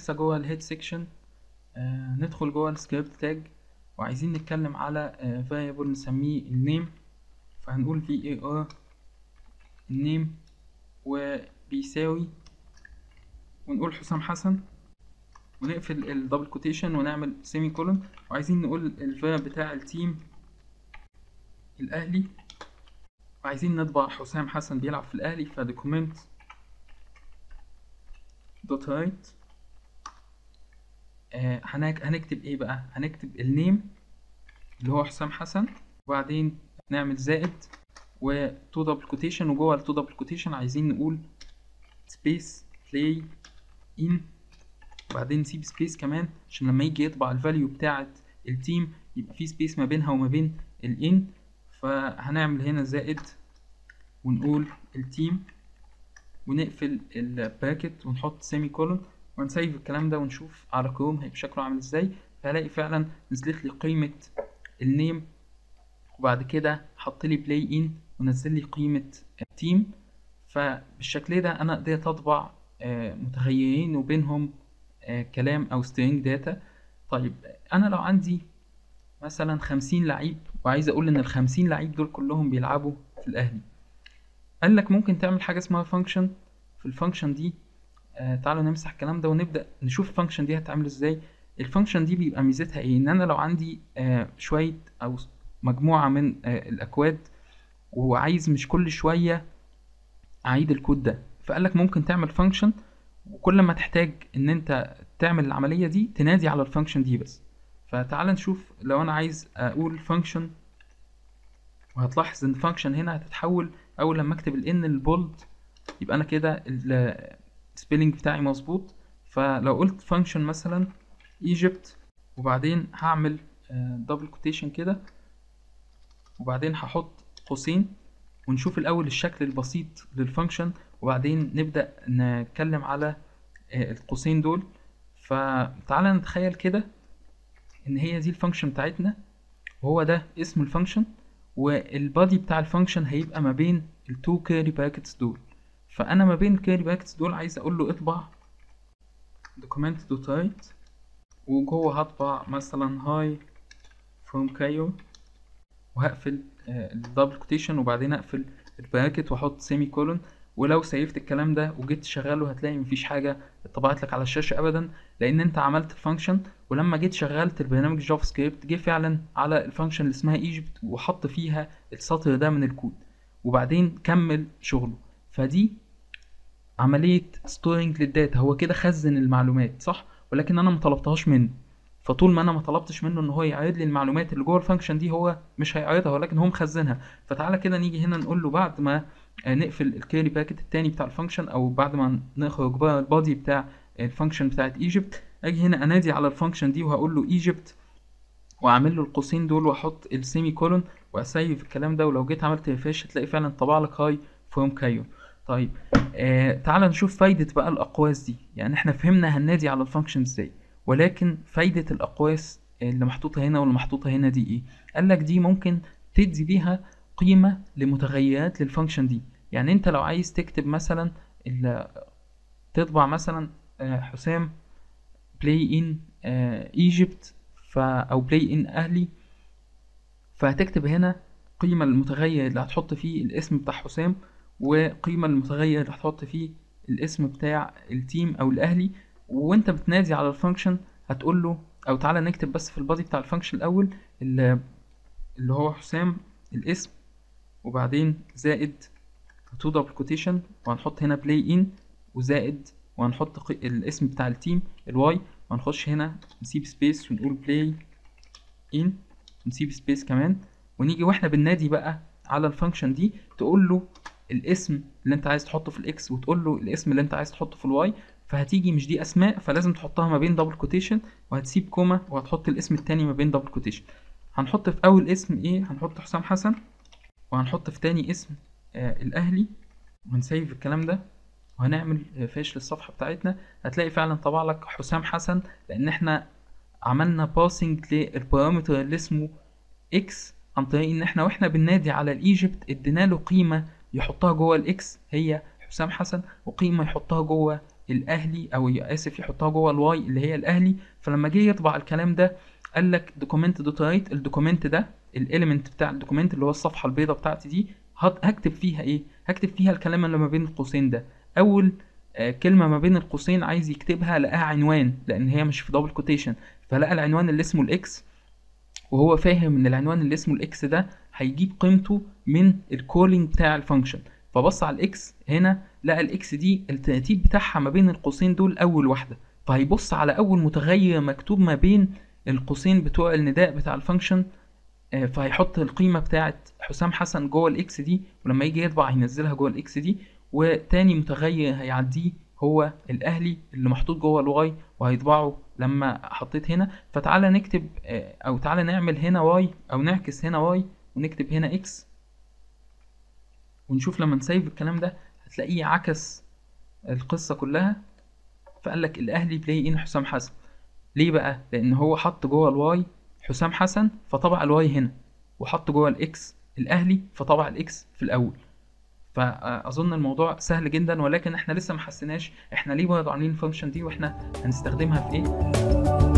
لسه جوه الهيد سيكشن آه ندخل جوه السكريبت تاج وعايزين نتكلم على آه variable نسميه النيم فهنقول var النيم وبيساوي ونقول حسام حسن ونقفل الدبل كوتيشن ونعمل سيمي كولون وعايزين نقول الفير بتاع التيم الاهلي وعايزين نطبع حسام حسن بيلعب في الاهلي فدوكيمنت دوت رايت هنكتب ايه بقى هنكتب النيم اللي هو حسام حسن وبعدين نعمل زائد و تو دبل كوتيشن وجوه التو دبل كوتيشن عايزين نقول سبيس بلاي ان وبعدين نسيب سبيس كمان عشان لما يجي يطبع الفاليو بتاعه التيم يبقى في سبيس ما بينها وما بين الان فهنعمل هنا زائد ونقول التيم ونقفل الباكت ونحط سيمي كولون ونسيف الكلام ده ونشوف على كروم هيبقى شكله عامل ازاي فهلاقي فعلا نزلت لي قيمة النيم وبعد كده حط لي بلاي ان ونزل لي قيمة التيم فبالشكل ده انا قدرت اطبع متغيرين وبينهم كلام او string داتا طيب انا لو عندي مثلا خمسين لعيب وعايز اقول ان الخمسين لعيب دول كلهم بيلعبوا في الاهلي قال لك ممكن تعمل حاجه اسمها فانكشن في الفانكشن دي آه تعالوا نمسح الكلام ده ونبدا نشوف الفانكشن دي هتعمل ازاي الفانكشن دي بيبقى ميزتها ايه ان انا لو عندي آه شويه او مجموعه من آه الاكواد وعايز مش كل شويه اعيد الكود ده فقال لك ممكن تعمل فانكشن وكل ما تحتاج ان انت تعمل العمليه دي تنادي على الفانكشن دي بس فتعال نشوف لو انا عايز اقول فانكشن وهتلاحظ ان فانكشن هنا هتتحول اول لما اكتب الان البولد يبقى انا كده السبيلنج بتاعي مظبوط فلو قلت فانكشن مثلا ايجيبت وبعدين هعمل دبل كوتيشن كده وبعدين هحط قوسين ونشوف الاول الشكل البسيط للفانكشن وبعدين نبدا نتكلم على القوسين دول فتعالى نتخيل كده ان هي دي الفانكشن بتاعتنا وهو ده اسم الفانكشن والبادي بتاع الفانكشن هيبقى ما بين التو كيري باكتس دول فانا ما بين الكيري باكتس دول عايز اقول له اطبع دوكيمنت دوت رايت وجوه هطبع مثلا هاي فروم كايو وهقفل الدبل كوتيشن وبعدين اقفل البراكت واحط سيمي كولون ولو سيفت الكلام ده وجيت تشغله هتلاقي مفيش حاجه اتطبعت لك على الشاشه ابدا لان انت عملت الفانكشن ولما جيت شغلت البرنامج جافا سكريبت جه فعلا على الفانكشن اللي اسمها ايجيبت وحط فيها السطر ده من الكود وبعدين كمل شغله فدي عمليه ستورنج للداتا هو كده خزن المعلومات صح ولكن انا ما طلبتهاش منه فطول ما انا ما طلبتش منه ان هو يعرض لي المعلومات اللي جوه الفانكشن دي هو مش هيعرضها ولكن هو مخزنها فتعالى كده نيجي هنا نقول له بعد ما نقفل الكيري باكت التاني بتاع الفانكشن او بعد ما نخرج بقى البادي بتاع الفانكشن بتاعت ايجيبت اجي هنا انادي على الفانكشن دي وهقول له ايجيبت واعمل له القوسين دول واحط السيمي كولون واسيف الكلام ده ولو جيت عملت ريفريش هتلاقي فعلا طبع لك هاي فروم كايو طيب آه تعال نشوف فايدة بقى الأقواس دي يعني احنا فهمنا هننادي على الفانكشن ازاي ولكن فايدة الأقواس اللي محطوطة هنا واللي محطوطة هنا دي ايه قال لك دي ممكن تدي بيها قيمة لمتغيرات للفانكشن دي يعني انت لو عايز تكتب مثلا تطبع مثلا آه حسام بلاي ان ايجيبت او بلاي ان اهلي فهتكتب هنا قيمة المتغير اللي هتحط فيه الاسم بتاع حسام وقيمة المتغير اللي هتحط فيه الاسم بتاع التيم او الاهلي وانت بتنادي على الفانكشن هتقول له او تعالى نكتب بس في البادي بتاع الفانكشن الاول اللي, اللي هو حسام الاسم وبعدين زائد تو دبل كوتيشن وهنحط هنا بلاي ان وزائد وهنحط الاسم بتاع التيم الواي وهنخش هنا نسيب سبيس ونقول بلاي ان نسيب سبيس كمان ونيجي واحنا بننادي بقى على الفانكشن دي تقول له الاسم اللي انت عايز تحطه في الاكس وتقول له الاسم اللي انت عايز تحطه في الواي فهتيجي مش دي اسماء فلازم تحطها ما بين دبل كوتيشن وهتسيب كوما وهتحط الاسم التاني ما بين دبل كوتيشن هنحط في اول اسم ايه هنحط حسام حسن وهنحط في تاني اسم آه الاهلي وهنسيف الكلام ده وهنعمل ريفريش للصفحه بتاعتنا هتلاقي فعلا طبع لك حسام حسن لان احنا عملنا باسنج للبارامتر اللي اسمه اكس عن طريق ان احنا واحنا بننادي على الايجيبت ادينا له قيمه يحطها جوه الاكس هي حسام حسن وقيمه يحطها جوه الاهلي او اسف يحطها جوه الواي اللي هي الاهلي فلما جه يطبع الكلام ده قال لك دوكيمنت دوت رايت الدوكيمنت ده الاليمنت بتاع الدوكيمنت اللي هو الصفحه البيضاء بتاعتي دي هط- هكتب فيها ايه هكتب فيها الكلام اللي ما بين القوسين ده اول آه، كلمه ما بين القوسين عايز يكتبها لقاها عنوان لان هي مش في دبل كوتيشن فلقى العنوان اللي اسمه الاكس وهو فاهم ان العنوان اللي اسمه الاكس ده هيجيب قيمته من الكولينج بتاع الفانكشن فبص على الاكس هنا لقى الاكس دي الترتيب بتاعها ما بين القوسين دول اول واحده فهيبص على اول متغير مكتوب ما بين القوسين بتوع النداء بتاع الفانكشن آه، فهيحط القيمه بتاعت حسام حسن جوه الاكس دي ولما يجي يطبع هينزلها جوه الاكس دي وتاني متغير هيعديه هو الاهلي اللي محطوط جوه الواي وهيطبعه لما حطيت هنا فتعالى نكتب آه، او تعالى نعمل هنا واي او نعكس هنا واي ونكتب هنا اكس ونشوف لما نسيف الكلام ده هتلاقيه عكس القصة كلها فقال لك الاهلي بلاي ان حسام حسن ليه بقى لان هو حط جوه الواي حسام حسن فطبع الواي هنا وحط جوه الاكس الاهلي فطبع الاكس في الاول فاظن الموضوع سهل جدا ولكن احنا لسه ما حسيناش احنا ليه برضه عاملين الفانكشن دي واحنا هنستخدمها في ايه